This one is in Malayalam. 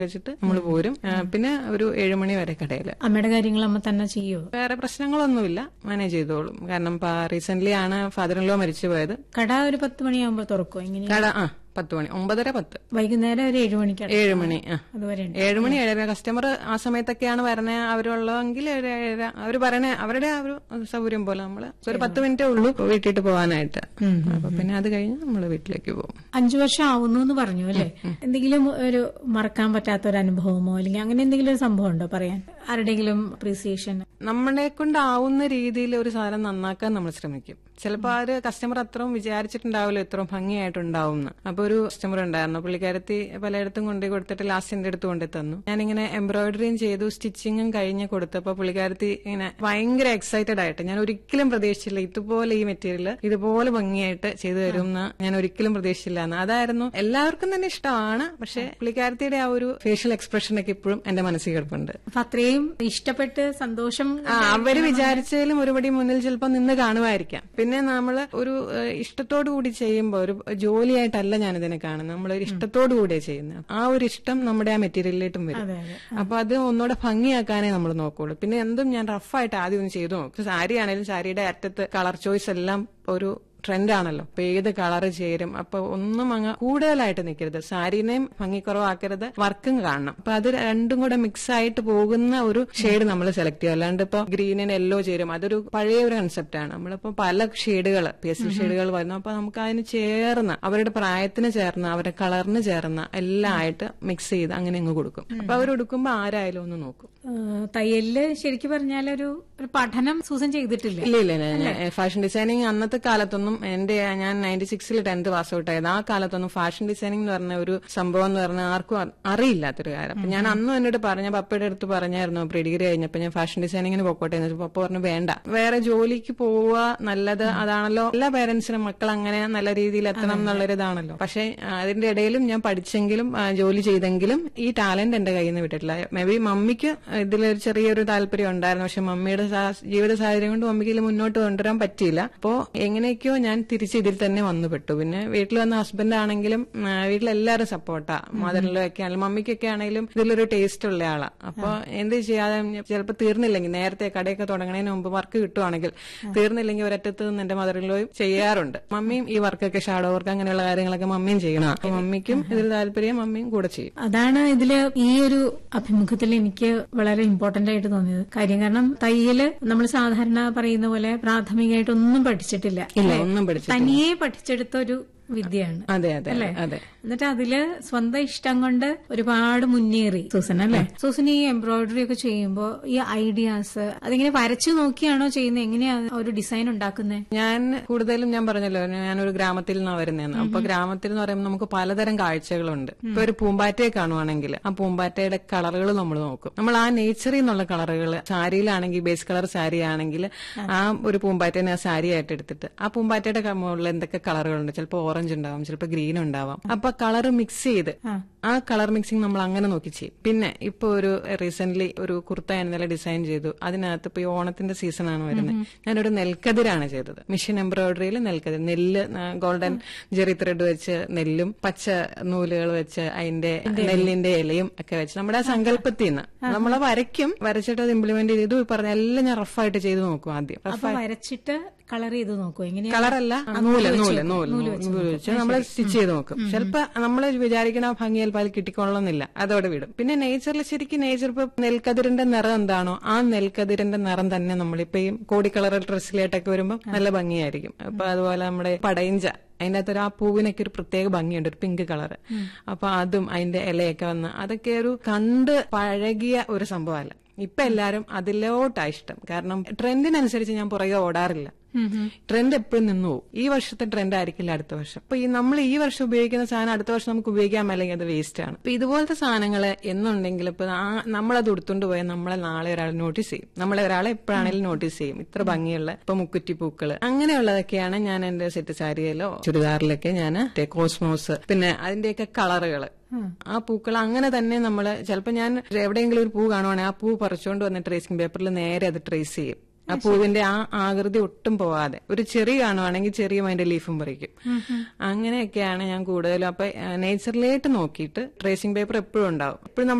വെച്ചിട്ട് നമ്മൾ പോരും ആ, പിന്നെ ഒരു ഏഴുമണി വരെ കടയില് അമ്മയുടെ കാര്യങ്ങൾ അമ്മ തന്നെ ചെയ്യുമോ വേറെ പ്രശ്നങ്ങളൊന്നുമില്ല മാനേജ് ചെയ്തോളും കാരണം റീസെന്റ് ആണ് ഫാദർ ഇൻ ലോ മരിച്ചു പോയത് കട ഒരു പത്ത് മണിയാകുമ്പോൾ തുറക്കുമോ എങ്ങനെ കട ആ പത്ത് മണി ഒമ്പതര പത്ത് വൈകുന്നേരം ഒരു ഏഴു മണിക്കാണ് ഏഴ് മണി ആ അതുവരെ ഉണ്ട് ഏഴുമണി ഏഴര കസ്റ്റമർ ആ സമയത്തൊക്കെയാണ് വരണേ അവരുള്ളതെങ്കിൽ ഒരു ഏഴര അവർ പറയണേ അവരുടെ ആ ഒരു സൗകര്യം പോലെ നമ്മള് ഒരു പത്ത് മിനിറ്റേ ഉള്ളൂ വീട്ടിട്ട് പോകാനായിട്ട് അപ്പൊ പിന്നെ അത് കഴിഞ്ഞ് നമ്മൾ വീട്ടിലേക്ക് പോകും അഞ്ചു വർഷം ആവുന്നു എന്ന് പറഞ്ഞു അല്ലേ എന്തെങ്കിലും ഒരു മറക്കാൻ പറ്റാത്ത ഒരു അനുഭവമോ അല്ലെങ്കിൽ അങ്ങനെ എന്തെങ്കിലും ഒരു സംഭവം ഉണ്ടോ പറയാൻ ആരുടെങ്കിലും അപ്രീസിയേഷൻ നമ്മളെ കൊണ്ടാവുന്ന രീതിയിൽ ഒരു സാധനം നന്നാക്കാൻ നമ്മൾ ശ്രമിക്കും ചിലപ്പോൾ ആ ഒരു കസ്റ്റമർ അത്രയും വിചാരിച്ചിട്ടുണ്ടാവില്ല ഇത്രയും ഭംഗിയായിട്ടുണ്ടാവും എന്ന് അപ്പൊ ഒരു കസ്റ്റമർ ഉണ്ടായിരുന്നു പുള്ളിക്കാരത്തി പലയിടത്തും കൊണ്ടുപോയി കൊടുത്തിട്ട് ലാസ്റ്റ് എന്റെ അടുത്ത് കൊണ്ടു തന്നു ഞാനിങ്ങനെ എംബ്രോയിഡറിയും ചെയ്തു സ്റ്റിച്ചിങ്ങും കഴിഞ്ഞ് കൊടുത്തപ്പോൾ പുള്ളിക്കാരത്തി ഇങ്ങനെ ഭയങ്കര എക്സൈറ്റഡ് ആയിട്ട് ഞാൻ ഒരിക്കലും പ്രതീക്ഷിച്ചില്ല ഇതുപോലെ ഈ മെറ്റീരിയൽ ഇതുപോലെ ഭംഗിയായിട്ട് ചെയ്തു തരും എന്ന് ഞാൻ ഒരിക്കലും പ്രതീക്ഷിച്ചില്ല എന്ന് അതായിരുന്നു എല്ലാവർക്കും തന്നെ ഇഷ്ടമാണ് പക്ഷെ പുള്ളിക്കാരത്തിയുടെ ആ ഒരു ഫേഷ്യൽ എക്സ്പ്രഷനൊക്കെ ഇപ്പോഴും എന്റെ മനസ്സിൽ കിടപ്പുണ്ട് അപ്പൊ അത്രയും ഇഷ്ടപ്പെട്ട് സന്തോഷം ആ അവര് വിചാരിച്ചതിലും ഒരുപടി മുന്നിൽ ചിലപ്പോൾ നിന്ന് കാണുമായിരിക്കാം പിന്നെ നമ്മൾ ഒരു ഏഹ്, ഇഷ്ടത്തോടു കൂടി ചെയ്യുമ്പോൾ ഒരു ജോലിയായിട്ടല്ല ഞാൻ ഇതിനെ കാണുന്നത് നമ്മൾ ഒരു ഇഷ്ടത്തോടു കൂടിയാണ് ചെയ്യുന്നത് ആ ഒരു ഇഷ്ടം നമ്മുടെ ആ മെറ്റീരിയലിലേട്ടും വരും അതെ അതെ അപ്പൊ അത് ഒന്നുകൂടെ ഭംഗിയാക്കാനേ നമ്മൾ നോക്കുള്ളൂ പിന്നെ എന്തും ഞാൻ റഫായിട്ട് ആദ്യം ഒന്ന് ചെയ്തു നോക്കും സാരി ആണെങ്കിലും സാരിയുടെ അറ്റത്ത് കളർ ചോയ്സ് എല്ലാം ഒരു ട്രെൻഡ് ആണല്ലോ അപ്പൊ ഏത് കളർ ചേരും അപ്പൊ ഒന്നും അങ്ങ് കൂടുതലായിട്ട് നിൽക്കരുത് സാരീനെയും ഭംഗിക്കുറവാക്കരുത് വർക്കും കാണണം അപ്പൊ അത് രണ്ടും കൂടെ മിക്സ് ആയിട്ട് പോകുന്ന ഒരു ഷെയ്ഡ് നമ്മൾ സെലക്ട് ചെയ്യുക അല്ലാണ്ട് ഇപ്പൊ ഗ്രീനിന് യെല്ലോ ചേരും അതൊരു പഴയ ഒരു കൺസെപ്റ്റ് ആണ് നമ്മളിപ്പോ പല ഷെയ്ഡുകൾ പേസ്റ്റൽ ഷെയ്ഡുകൾ വരുന്നു അപ്പൊ നമുക്ക് അതിന് ചേർന്ന് അവരുടെ പ്രായത്തിന് ചേർന്ന് അവരുടെ കളറിന് ചേർന്ന് എല്ലാം ആയിട്ട് മിക്സ് ചെയ്ത് അങ്ങനെ അങ്ങ് കൊടുക്കും അപ്പൊ അവർ എടുക്കുമ്പോ ആരായാലും ഒന്ന് നോക്കും ഏഹ് തയ്യലില് ശരിക്കും പറഞ്ഞാൽ ഒരു ഒരു പഠനം സൂസൻ ചെയ്തിട്ടില്ല ഇല്ല ഇല്ല ഇല്ല ഫാഷൻ ഡിസൈനിങ് അന്നത്തെ കാലത്തൊന്നും എന്റെ ഞാൻ നയൻറ്റി സിക്സിൽ ടെൻത്ത് പാസ് ഔട്ട് ആയത് ആ കാലത്തൊന്നും ഫാഷൻ ഡിസൈനിങ് എന്ന് പറഞ്ഞ ഒരു സംഭവം എന്ന് പറഞ്ഞാൽ ആർക്കും അ- അറിയില്ലാത്തൊരു കാര്യം അപ്പൊ ഞാൻ അന്നും എന്നോട് പറഞ്ഞ പപ്പയുടെ അടുത്ത് പറഞ്ഞായിരുന്നു പ്രീ ഡിഗ്രി കഴിഞ്ഞപ്പോ ഞാൻ ഫാഷൻ ഡിസൈനിങ്ങിന് പോക്കോട്ടെ എന്ന് വെച്ചപ്പോ പപ്പ പറഞ്ഞു വേണ്ട വേറെ ജോലിക്ക് പോവുക നല്ലത് അതാണല്ലോ എല്ലാ പേരൻസിനും മക്കൾ അങ്ങനെ നല്ല രീതിയിൽ എത്തണം എന്നുള്ളൊരു ഇതാണല്ലോ പക്ഷെ ആ, അതിന്റെ ഇടയിലും ഞാൻ പഠിച്ചെങ്കിലും ആ, ജോലി ചെയ്തെങ്കിലും ഈ ടാലന്റ് എന്റെ കയ്യിൽ നിന്ന് വിട്ടിട്ടില്ല മേ ബി മമ്മിക്ക് ഇതിലൊരു ചെറിയൊരു താല്പര്യം ഉണ്ടായിരുന്നു പക്ഷെ മമ്മിയുടെ സാ- ജീവിത സാഹചര്യം കൊണ്ട് മമ്മിക്ക് ഇതിൽ മുന്നോട്ട് കൊണ്ടുവരാൻ പറ്റിയില്ല അപ്പോ എങ്ങനെയൊക്കെയോ ഞാൻ തിരിച്ച് ഇതിൽ തന്നെ വന്നു പെട്ടു പിന്നെ വീട്ടിൽ വന്ന ഹസ്ബൻഡ് ആണെങ്കിലും ആ, വീട്ടിലെല്ലാവരും സപ്പോർട്ടാ മദറിലോ ഒക്കെ ആണെങ്കിലും മമ്മിക്കൊക്കെ ആണെങ്കിലും ഇതിലൊരു ടേസ്റ്റ് ഉള്ള ആളാ അപ്പൊ എന്ത് ചെയ്യാതെ ചിലപ്പോൾ തീർന്നില്ലെങ്കിൽ നേരത്തെ കടയൊക്കെ തുടങ്ങുന്നതിന് മുമ്പ് വർക്ക് കിട്ടുവാണെങ്കിൽ തീർന്നില്ലെങ്കിൽ ഒരറ്റത്ത് നിന്ന് എന്റെ മദറിലോയും ചെയ്യാറുണ്ട് മമ്മിയും ഈ വർക്കൊക്കെ ഷാഡോ വർക്ക് അങ്ങനെയുള്ള കാര്യങ്ങളൊക്കെ മമ്മിയും ചെയ്യണം അപ്പൊ മമ്മിക്കും ഇതിൽ താല്പര്യം മമ്മിയും കൂടെ ചെയ്യും അതാണ് ഇതില് ഈ ഒരു അഭിമുഖത്തിൽ എനിക്ക് വളരെ ഇമ്പോർട്ടന്റ് ആയിട്ട് തോന്നിയത് കാര്യം കാരണം തയ്യല് നമ്മൾ സാധാരണ പറയുന്ന പോലെ പ്രാഥമികമായിട്ട് ഒന്നും പഠിച്ചിട്ടില്ല ഇല്ല ഒന്നും പഠിച്ചിട്ടില്ല തനിയെ പഠിച്ചെടുത്ത ഒരു വിദ്യയാണ് അതെ അതെ അതെ എന്നിട്ട് അതില് സ്വന്തം ഇഷ്ടം കൊണ്ട് ഒരുപാട് മുന്നേറി സൂസൻ അല്ലെ സൂസൻ ഈ എംബ്രോയിഡറി ഒക്കെ ചെയ്യുമ്പോ ഈ ഐഡിയാസ് അതിങ്ങനെ വരച്ചു നോക്കിയാണോ ചെയ്യുന്നത് എങ്ങനെയാ ആ ഒരു ഡിസൈൻ ഉണ്ടാക്കുന്നത് ഞാൻ കൂടുതലും ഞാൻ പറഞ്ഞല്ലോ ഞാനൊരു ഗ്രാമത്തിൽ നിന്നാണ് വരുന്നതെന്ന് അപ്പൊ ഗ്രാമത്തിൽ എന്ന് പറയുമ്പോൾ നമുക്ക് പലതരം കാഴ്ചകളുണ്ട് ഇപ്പൊ ഒരു പൂമ്പാറ്റയെ കാണുവാണെങ്കിൽ ആ പൂമ്പാറ്റയുടെ കളറുകൾ നമ്മൾ നോക്കും നമ്മൾ ആ നേച്ചറിൽ നിന്നുള്ള കളറുകൾ സാരിയിലാണെങ്കിൽ ബേസ് കളർ സാരി ആണെങ്കിൽ ആ ഒരു പൂമ്പാറ്റേനെ ആ സാരി ആയിട്ട് എടുത്തിട്ട് ആ പൂമ്പാറ്റയുടെ ക- മുകളിൽ എന്തൊക്കെ കളറുകളുണ്ട് ചിലപ്പോൾ ഓറഞ്ച് ഉണ്ടാവാം ചിലപ്പോൾ ഗ്രീൻ ഉണ്ടാവാം അപ്പൊ കളർ മിക്സ് ചെയ്ത് ആ കളർ മിക്സിംഗ് നമ്മൾ അങ്ങനെ നോക്കി ചെയ്യും പിന്നെ ഇപ്പൊ ഒരു റീസെന്റ് ഒരു കുർത്ത ഞാൻ ഇന്നലെ ഡിസൈൻ ചെയ്തു അതിനകത്ത് ഇപ്പൊ ഈ ഓണത്തിന്റെ സീസൺ ആണ് വരുന്നത് ഞാനൊരു നെൽക്കതിരാണ് ചെയ്തത് മിഷൻ എംബ്രോയിഡറിയിൽ നെൽക്കതിർ നെല്ല് ഗോൾഡൻ ജെറി ത്രെഡ് വെച്ച് നെല്ലും പച്ച നൂലുകൾ വെച്ച് അതിന്റെ നെല്ലിന്റെ ഇലയും ഒക്കെ വെച്ച് നമ്മുടെ ആ സങ്കല്പത്തിൽ നിന്ന് നമ്മളെ വരയ്ക്കും വരച്ചിട്ട് അത് ഇംപ്ലിമെന്റ് ചെയ്തു ഈ പറഞ്ഞ എല്ലാം ഞാൻ റഫായിട്ട് ചെയ്ത് നോക്കും ആദ്യം അപ്പൊ വരച്ചിട്ട് കളർ ചെയ്ത് നോക്കൂ എങ്ങനെയാ കളറല്ല നൂല് നൂല് നൂല് നൂല് വെച്ച് നമ്മൾ സ്റ്റിച്ച് ചെയ്ത് നോക്കും ചിലപ്പോ നമ്മൾ വിചാരിക്കുന്ന ആ ഭംഗി ചിലപ്പോൾ അത് കിട്ടിക്കൊള്ളണമെന്നില്ല അതോടെ വിടും പിന്നെ നേച്ചറിൽ ശരിക്കും നേച്ചർ ഇപ്പൊ നെൽക്കതിരിന്റെ നിറം എന്താണോ ആ നെൽക്കതിരിന്റെ നിറം തന്നെ നമ്മളിപ്പോ ഈ കോടി കളർ ഡ്രസ്സിലായിട്ടൊക്കെ വരുമ്പോൾ നല്ല ഭംഗിയായിരിക്കും അപ്പൊ അതുപോലെ നമ്മുടെ പടയിഞ്ച അതിന്റെ അകത്തൊരു ആ പൂവിനൊക്കെ ഒരു പ്രത്യേക ഭംഗിയുണ്ട് ഒരു പിങ്ക് കളർ അപ്പൊ അതും അതിന്റെ ഇലയൊക്കെ വന്ന് അതൊക്കെ ഒരു കണ്ട് പഴകിയ ഒരു സംഭവമല്ല ഇപ്പൊ എല്ലാരും അതിലോട്ടാ ഇഷ്ടം കാരണം ട്രെൻഡിനനുസരിച്ച് ഞാൻ പുറകെ ഓടാറില്ല ട്രെൻഡ് എപ്പോഴും നിന്നു പോകും ഈ വർഷത്തെ ട്രെൻഡ് ആയിരിക്കില്ല അടുത്ത വർഷം അപ്പൊ ഈ നമ്മൾ ഈ വർഷം ഉപയോഗിക്കുന്ന സാധനം അടുത്ത വർഷം നമുക്ക് ഉപയോഗിക്കാൻ അല്ലെങ്കിൽ അത് വേസ്റ്റ് ആണ് അപ്പൊ ഇതുപോലത്തെ സാധനങ്ങൾ എന്നുണ്ടെങ്കിൽ ഇപ്പൊ ആ- നമ്മളത് ഉടുത്തോണ്ട് പോയാൽ നമ്മളെ നാളെ ഒരാൾ നോട്ടീസ് ചെയ്യും നമ്മളെ ഒരാളെ എപ്പോഴാണെങ്കിലും നോട്ടീസ് ചെയ്യും ഇത്ര ഭംഗിയുള്ള ഇപ്പൊ മുക്കുറ്റി പൂക്കള് അങ്ങനെയുള്ളതൊക്കെയാണ് ഞാൻ എന്റെ സെറ്റ് സാരിയിലോ ചുരിദാറിലൊക്കെ ഞാൻ കോസ്മോസ് പിന്നെ അതിന്റെയൊക്കെ കളറുകൾ ആ പൂക്കൾ അങ്ങനെ തന്നെ നമ്മൾ ചിലപ്പോൾ ഞാൻ എവിടെയെങ്കിലും ഒരു പൂ കാണുവാണെങ്കിൽ ആ പൂ പറിച്ചുകൊണ്ട് വന്ന് ട്രേസിംഗ് പേപ്പറിൽ നേരെ അത് ട്രേസ് ചെയ്യും ആ പൂവിന്റെ ആ ആകൃതി ഒട്ടും പോവാതെ ഒരു ചെറി കാണുവാണെങ്കിൽ ചെറിയും അതിന്റെ ലീഫും പറിക്കും അങ്ങനെയൊക്കെയാണ് ഞാൻ കൂടുതലും അപ്പൊ നേച്ചറിലേട്ട് നോക്കിയിട്ട് ട്രേസിംഗ് പേപ്പർ എപ്പോഴും ഉണ്ടാവും എപ്പോഴും